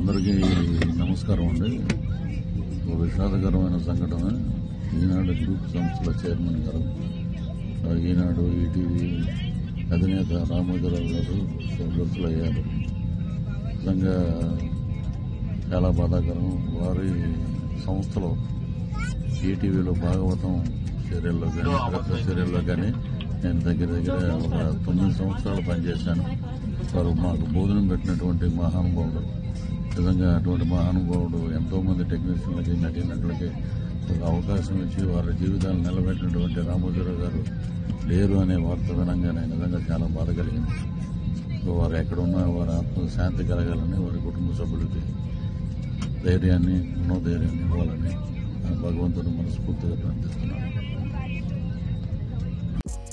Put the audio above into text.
అందరికీ నమస్కారం అండి ఒక విషాదకరమైన సంఘటన ఈనాడు గ్రూప్ సంస్థల చైర్మన్ గారు ఆ ఈనాడు ఈటీవీ అధినేత రామోజీరావు గారు స్వర్గస్థులయ్యారు నిజంగా చాలా బాధాకరం వారి సంస్థలో ఈటీవీలో భాగవతం సీరియల్లో కానీ ఇతర సీరియల్లో కానీ నేను దగ్గర దగ్గర ఒక తొమ్మిది సంవత్సరాలు పనిచేశాను వారు మాకు భోజనం పెట్టినటువంటి మహానుభావుడు నిజంగా అటువంటి మహానుభావుడు ఎంతో మంది టెక్నీషియన్లకి నటీనటులకి ఒక అవకాశం ఇచ్చి వారి జీవితాలు నిలబెట్టినటువంటి రామోజీరావు గారు లేరు అనే వార్త వినంగానే నిజంగా చాలా బాధ కలిగింది సో వారు ఎక్కడున్నా వారి ఆత్మ శాంతి కలగాలని వారి కుటుంబ సభ్యులకి ధైర్యాన్ని మనోధైర్యాన్ని ఇవ్వాలని ఆ భగవంతుని మనస్ఫూర్తిగా ప్రార్థిస్తున్నాను